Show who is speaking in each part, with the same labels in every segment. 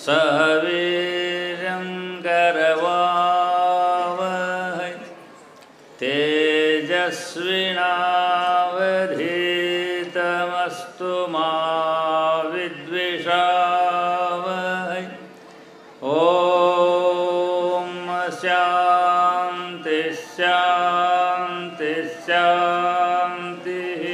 Speaker 1: सह वीर्यं करवावहै तेजस्विनावधीतमस्तु मा विद्विषावहै ॐ शान्ति शान्ति शान्तिः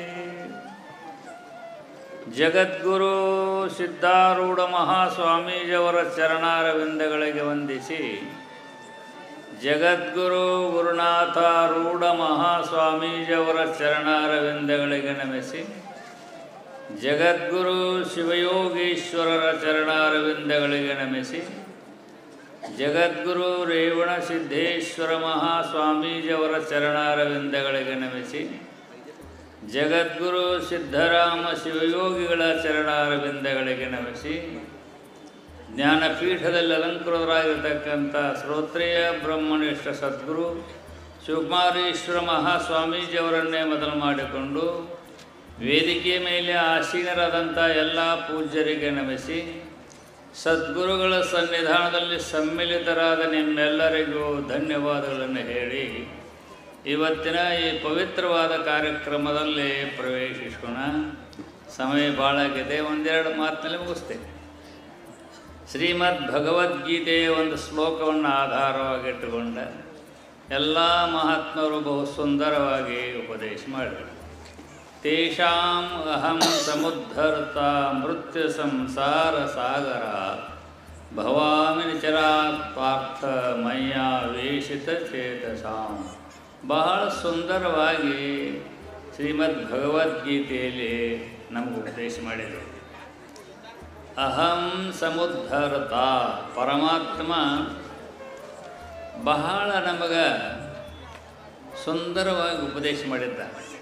Speaker 1: ಜಗದ್ಗುರು ಸಿದ್ಧಾರೂಢ ಮಹಾಸ್ವಾಮೀಜಿಯವರ ಚರಣಾರವಿಂದಗಳಿಗೆ ವಂದಿಸಿ ಜಗದ್ಗುರು ಗುರುನಾಥಾರೂಢ ಮಹಾಸ್ವಾಮೀಜಿಯವರ ಚರಣಾರವಿಂದಗಳಿಗೆ ನಮಿಸಿ ಜಗದ್ಗುರು ಶಿವಯೋಗೀಶ್ವರರ ಚರಣಾರವಿಂದಗಳಿಗೆ ನಮಿಸಿ ಜಗದ್ಗುರು ರೇವಣ ಸಿದ್ದೇಶ್ವರ ಮಹಾಸ್ವಾಮೀಜಿಯವರ ಚರಣಾರವಿಂದಗಳಿಗೆ ನಮಿಸಿ ಜಗದ್ಗುರು ಸಿದ್ಧರಾಮ ಶಿವಯೋಗಿಗಳ ಚರಣಾರವಿಂದಗಳಿಗೆ ನಮಿಸಿ ಜ್ಞಾನಪೀಠದಲ್ಲಿ ಅಲಂಕೃತರಾಗಿರ್ತಕ್ಕಂಥ ಶ್ರೋತ್ರಿಯ ಬ್ರಹ್ಮನಿಷ್ಠ ಸದ್ಗುರು ಶಿವಕುಮಾರೇಶ್ವರ ಮಹಾಸ್ವಾಮೀಜಿಯವರನ್ನೇ ಮೊದಲು ಮಾಡಿಕೊಂಡು ವೇದಿಕೆ ಮೇಲೆ ಆಸೀನರಾದಂಥ ಎಲ್ಲ ಪೂಜ್ಯರಿಗೆ ನಮಿಸಿ ಸದ್ಗುರುಗಳ ಸನ್ನಿಧಾನದಲ್ಲಿ ಸಮ್ಮಿಲಿತರಾದ ನಿಮ್ಮೆಲ್ಲರಿಗೂ ಧನ್ಯವಾದಗಳನ್ನು ಹೇಳಿ ಇವತ್ತಿನ ಈ ಪವಿತ್ರವಾದ ಕಾರ್ಯಕ್ರಮದಲ್ಲಿ ಪ್ರವೇಶಿಸೋಣ ಸಮಯ ಭಾಳ ಆಗಿದೆ ಒಂದೆರಡು ಮಾತಿನಲ್ಲಿ ಮುಗಿಸ್ತೇನೆ ಶ್ರೀಮದ್ ಭಗವದ್ಗೀತೆಯ ಒಂದು ಶ್ಲೋಕವನ್ನು ಆಧಾರವಾಗಿಟ್ಟುಕೊಂಡ ಎಲ್ಲ ಮಹಾತ್ಮರು ಬಹು ಸುಂದರವಾಗಿ ಉಪದೇಶ ಮಾಡಿದರು ತೇಷಾಂ ಅಹಂ ಸಮುದ್ಧರ್ತ ಮೃತ್ಯು ಸಂಸಾರ ಸಾಗರ ಭವಾಮಿ ನಿಚರಾತ್ ಪಾರ್ಥ ಮಯ್ಯ ವೇಷಿತ ಚೇತಸಾಂ ಬಹಳ ಸುಂದರವಾಗಿ ಶ್ರೀಮದ್ ಭಗವದ್ಗೀತೆಯಲ್ಲಿ ನಮಗೆ ಉಪದೇಶ ಮಾಡಿದರು ಅಹಂ ಸಮುದ್ಧರತ ಪರಮಾತ್ಮ ಬಹಳ ನಮಗೆ ಸುಂದರವಾಗಿ ಉಪದೇಶ ಮಾಡಿದ್ದ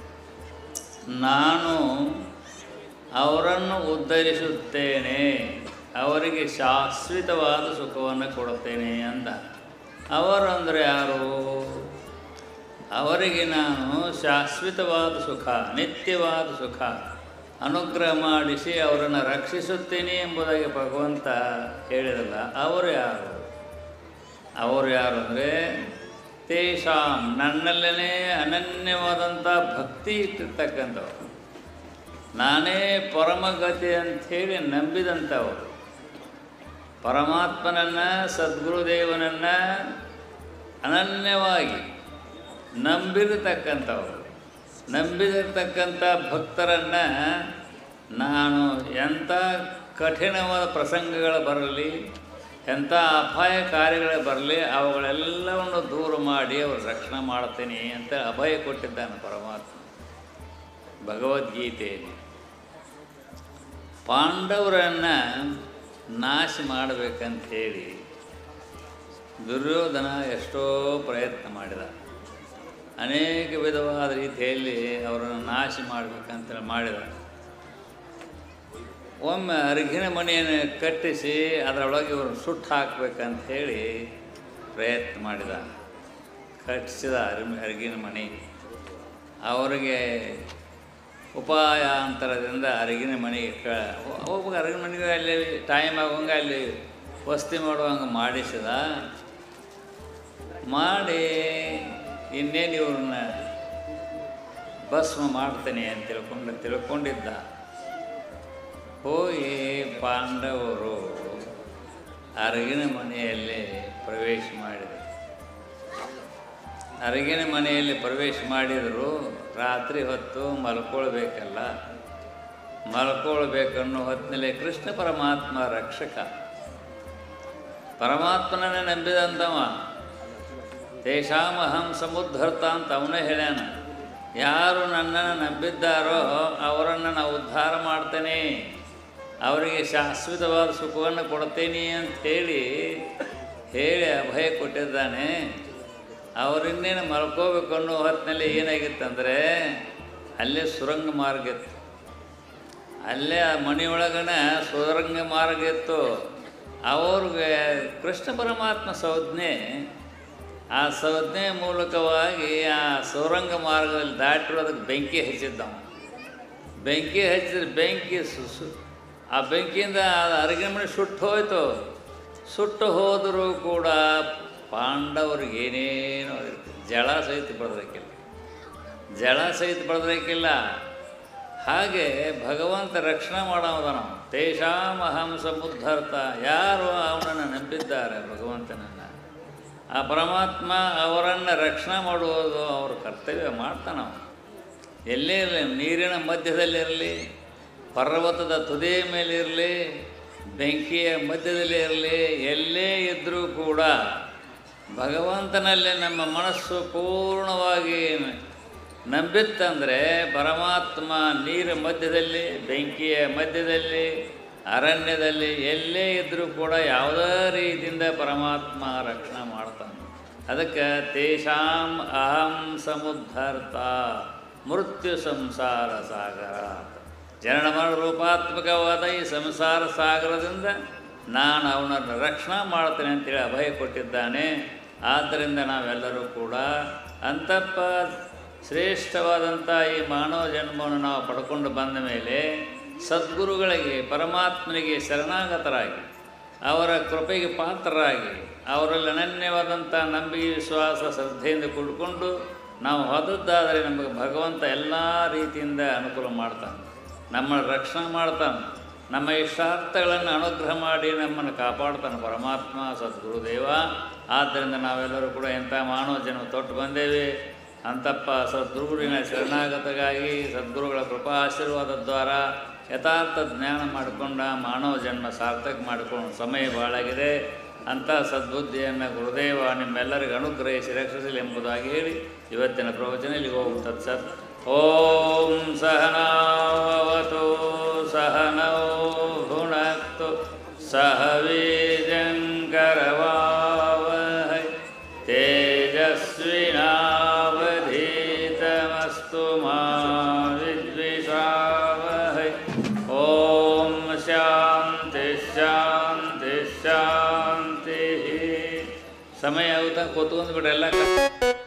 Speaker 1: ನಾನು ಅವರನ್ನು ಉದ್ಧರಿಸುತ್ತೇನೆ ಅವರಿಗೆ ಶಾಶ್ವತವಾದ ಸುಖವನ್ನು ಕೊಡುತ್ತೇನೆ ಅಂತ ಅವರಂದರೆ ಯಾರು ಅವರಿಗೆ ನಾನು ಶಾಶ್ವತವಾದ ಸುಖ ನಿತ್ಯವಾದ ಸುಖ ಅನುಗ್ರಹ ಮಾಡಿಸಿ ಅವರನ್ನು ರಕ್ಷಿಸುತ್ತೇನೆ ಎಂಬುದಾಗಿ ಭಗವಂತ ಹೇಳಿದಲ್ಲ ಅವರು ಯಾರು ಅವರು ಯಾರು ಅಂದರೆ ತೇಷಾಂ ನನ್ನಲ್ಲೇ ಅನನ್ಯವಾದಂಥ ಭಕ್ತಿ ಇಟ್ಟಿರ್ತಕ್ಕಂಥವ್ರು ನಾನೇ ಪರಮಗತಿ ಅಂಥೇಳಿ ನಂಬಿದಂಥವರು ಪರಮಾತ್ಮನನ್ನು ಸದ್ಗುರುದೇವನನ್ನು ಅನನ್ಯವಾಗಿ ನಂಬಿರತಕ್ಕಂಥವ್ರು ನಂಬಿದಿರ್ತಕ್ಕಂಥ ಭಕ್ತರನ್ನು ನಾನು ಎಂಥ ಕಠಿಣವಾದ ಪ್ರಸಂಗಗಳು ಬರಲಿ ಎಂಥ ಅಪಾಯ ಕಾರ್ಯಗಳು ಬರಲಿ ಅವುಗಳೆಲ್ಲವನ್ನು ದೂರ ಮಾಡಿ ಅವರು ರಕ್ಷಣೆ ಮಾಡ್ತೀನಿ ಅಂತ ಅಭಯ ಕೊಟ್ಟಿದ್ದಾನೆ ಪರಮಾತ್ಮ ಭಗವದ್ಗೀತೆಯಲ್ಲಿ ಪಾಂಡವರನ್ನು ನಾಶ ಮಾಡಬೇಕಂತ ಹೇಳಿ ದುರ್ಯೋಧನ ಎಷ್ಟೋ ಪ್ರಯತ್ನ ಮಾಡಿದ ಅನೇಕ ವಿಧವಾದ ರೀತಿಯಲ್ಲಿ ಅವರನ್ನು ನಾಶ ಮಾಡಬೇಕಂತ ಮಾಡಿದ ಒಮ್ಮೆ ಅರ್ಘಿನ ಮನೆಯನ್ನು ಕಟ್ಟಿಸಿ ಅದರೊಳಗೆ ಇವರು ಸುಟ್ಟು ಹಾಕ್ಬೇಕಂತ ಹೇಳಿ ಪ್ರಯತ್ನ ಮಾಡಿದ ಕಟ್ಟಿಸಿದ ಅರಿ ಅರ್ಗಿನ ಮನೆ ಅವರಿಗೆ ಉಪಾಯಾಂತರದಿಂದ ಅರಗಿನ ಮನೆಗೆ ಕ ಹೋಗ್ಬೇಕು ಅರಗಿನ ಮನೆಗೆ ಅಲ್ಲಿ ಟೈಮ್ ಆಗುವಂಗೆ ಅಲ್ಲಿ ವಸ್ತಿ ಮಾಡುವಂಗೆ ಮಾಡಿಸಿದ ಮಾಡಿ ಇನ್ನೇನು ಇವ್ರನ್ನ ಭಸ್ಮ ಮಾಡ್ತೇನೆ ಅಂತ ತಿಳ್ಕೊಂಡು ತಿಳ್ಕೊಂಡಿದ್ದ ಹೋಗಿ ಪಾಂಡವರು ಅರಗಿನ ಮನೆಯಲ್ಲಿ ಪ್ರವೇಶ ಮಾಡಿದರು ಅರಗಿನ ಮನೆಯಲ್ಲಿ ಪ್ರವೇಶ ಮಾಡಿದರು ರಾತ್ರಿ ಹೊತ್ತು ಮಲ್ಕೊಳ್ಬೇಕಲ್ಲ ಮಲ್ಕೊಳ್ಬೇಕನ್ನೋ ಹೊತ್ತಿನಲ್ಲಿ ಕೃಷ್ಣ ಪರಮಾತ್ಮ ರಕ್ಷಕ ಪರಮಾತ್ಮನನ್ನೇ ನಂಬಿದಂಥವ ತೇಷಾಮಹಂ ಸಮುದ್ಧರ್ತ ಅಂತ ಅವನೇ ಹೇಳ್ಯಾನ ಯಾರು ನನ್ನನ್ನು ನಂಬಿದ್ದಾರೋ ಅವರನ್ನು ನಾವು ಉದ್ಧಾರ ಮಾಡ್ತೇನೆ ಅವರಿಗೆ ಶಾಶ್ವತವಾದ ಸುಖವನ್ನು ಕೊಡ್ತೇನೆ ಅಂತ ಹೇಳಿ ಹೇಳಿ ಅಭಯ ಕೊಟ್ಟಿದ್ದಾನೆ ಅವರಿನ್ನೇನು ಮಲ್ಕೋಬೇಕು ಅನ್ನೋ ಹೊತ್ತಿನಲ್ಲಿ ಏನಾಗಿತ್ತಂದರೆ ಅಲ್ಲೇ ಸುರಂಗ ಮಾರ್ಗ ಇತ್ತು ಅಲ್ಲೇ ಆ ಮನೆಯೊಳಗನ ಸುರಂಗ ಮಾರ್ಗ ಇತ್ತು ಅವ್ರಿಗೆ ಕೃಷ್ಣ ಪರಮಾತ್ಮ ಸಂಜ್ಞೆ ಆ ಸಂಜ್ಞೆ ಮೂಲಕವಾಗಿ ಆ ಸುರಂಗ ಮಾರ್ಗದಲ್ಲಿ ದಾಟಿರೋದಕ್ಕೆ ಬೆಂಕಿ ಹಚ್ಚಿದ್ದವ ಬೆಂಕಿ ಹಚ್ಚಿದ್ರೆ ಬೆಂಕಿ ಸು ಸು ಆ ಬೆಂಕಿಯಿಂದ ಅದು ಅರಗಿನ ಮನೆ ಸುಟ್ಟು ಹೋಯ್ತು ಸುಟ್ಟು ಹೋದರೂ ಕೂಡ ಪಾಂಡವರಿಗೆ ಏನೇನೋ ಇರ್ತದೆ ಜಳ ಸಹಿತ ಬಡದಕ್ಕಿಲ್ಲ ಜಳ ಸಹಿತ ಬಡದಕ್ಕಿಲ್ಲ ಹಾಗೆ ಭಗವಂತ ರಕ್ಷಣೆ ಮಾಡೋದನ ತೇಷಾಂ ಅಹಂ ಸಮುದ್ಧರ್ತ ಯಾರು ಅವನನ್ನು ನಂಬಿದ್ದಾರೆ ಭಗವಂತನನ್ನು ಆ ಪರಮಾತ್ಮ ಅವರನ್ನು ರಕ್ಷಣೆ ಮಾಡುವುದು ಅವ್ರ ಕರ್ತವ್ಯ ಮಾಡ್ತಾನೆ ಅವನು ಎಲ್ಲೇ ಇರಲಿ ನೀರಿನ ಮಧ್ಯದಲ್ಲಿರಲಿ ಪರ್ವತದ ತುದಿಯ ಮೇಲಿರಲಿ ಬೆಂಕಿಯ ಮಧ್ಯದಲ್ಲಿ ಇರಲಿ ಎಲ್ಲೇ ಇದ್ದರೂ ಕೂಡ ಭಗವಂತನಲ್ಲಿ ನಮ್ಮ ಮನಸ್ಸು ಪೂರ್ಣವಾಗಿ ನಂಬಿತ್ತಂದರೆ ಪರಮಾತ್ಮ ನೀರ ಮಧ್ಯದಲ್ಲಿ ಬೆಂಕಿಯ ಮಧ್ಯದಲ್ಲಿ ಅರಣ್ಯದಲ್ಲಿ ಎಲ್ಲೇ ಇದ್ದರೂ ಕೂಡ ಯಾವುದೇ ರೀತಿಯಿಂದ ಪರಮಾತ್ಮ ರಕ್ಷಣೆ ಮಾಡ್ತಾನೆ ಅದಕ್ಕೆ ತೇಷಾಂ ಅಹಂ ಸಮುದ್ಧರ್ತ ಮೃತ್ಯು ಸಂಸಾರ ಸಾಗರ ಜನನ ಮರಣ ರೂಪಾತ್ಮಕವಾದ ಈ ಸಂಸಾರ ಸಾಗರದಿಂದ ನಾನು ಅವನನ್ನು ರಕ್ಷಣೆ ಮಾಡ್ತೇನೆ ಅಂತೇಳಿ ಅಭಯ ಕೊಟ್ಟಿದ್ದಾನೆ ಆದ್ದರಿಂದ ನಾವೆಲ್ಲರೂ ಕೂಡ ಅಂತಪ್ಪ ಶ್ರೇಷ್ಠವಾದಂಥ ಈ ಮಾನವ ಜನ್ಮವನ್ನು ನಾವು ಪಡ್ಕೊಂಡು ಬಂದ ಮೇಲೆ ಸದ್ಗುರುಗಳಿಗೆ ಪರಮಾತ್ಮನಿಗೆ ಶರಣಾಗತರಾಗಿ ಅವರ ಕೃಪೆಗೆ ಪಾತ್ರರಾಗಿ ಅವರಲ್ಲಿ ಅನನ್ಯವಾದಂಥ ನಂಬಿಕೆ ವಿಶ್ವಾಸ ಶ್ರದ್ಧೆಯಿಂದ ಕೂಡಿಕೊಂಡು ನಾವು ಹೋದದ್ದಾದರೆ ನಮಗೆ ಭಗವಂತ ಎಲ್ಲ ರೀತಿಯಿಂದ ಅನುಕೂಲ ಮಾಡ್ತಾನೆ ನಮ್ಮನ್ನು ರಕ್ಷಣೆ ಮಾಡ್ತಾನೆ ನಮ್ಮ ಇಷ್ಟಾರ್ಥಗಳನ್ನು ಅನುಗ್ರಹ ಮಾಡಿ ನಮ್ಮನ್ನು ಕಾಪಾಡ್ತಾನೆ ಪರಮಾತ್ಮ ಸದ್ಗುರುದೇವ ಆದ್ದರಿಂದ ನಾವೆಲ್ಲರೂ ಕೂಡ ಎಂಥ ಮಾನವ ಜನ್ಮ ತೊಟ್ಟು ಬಂದೇವೆ ಅಂತಪ್ಪ ಸದ್ಗುರುವಿನ ಶರಣಾಗತಗಾಗಿ ಸದ್ಗುರುಗಳ ಕೃಪಾ ಆಶೀರ್ವಾದ ದ್ವಾರ ಯಥಾರ್ಥ ಜ್ಞಾನ ಮಾಡಿಕೊಂಡ ಮಾನವ ಜನ್ಮ ಸಾರ್ಥಕ ಮಾಡಿಕೊಂಡು ಸಮಯ ಭಾಳಾಗಿದೆ ಅಂಥ ಸದ್ಬುದ್ಧಿಯನ್ನು ಗುರುದೇವ ನಿಮ್ಮೆಲ್ಲರಿಗೂ ಅನುಗ್ರಹಿಸಿ ರಕ್ಷಿಸಲಿ ಎಂಬುದಾಗಿ ಹೇಳಿ ಇವತ್ತಿನ ಪ್ರವಚನ ಇಲ್ಲಿ ಓಂ ತತ್ಸತ್ ಓಂ ಸಹನಾವತು ಸಹನೌ ಭುನಕ್ತು ಸಹ ವೀರ್ಯಂಕರವಾವಹೈ ತೇಜಸ್ವಿನಾವಧೀತಮಸ್ತು ಮಾ ವಿದ್ವಿಷಾವಹೈ ಓಂ ಶಾಂತಿ ಶಾಂತಿ ಶಾಂತಿ ಸಮಯ ಆಗುತ್ತಾ ಕೂತ್ಕೊಂಡು ಬಿಡ್ರಿ ಎಲ್ಲ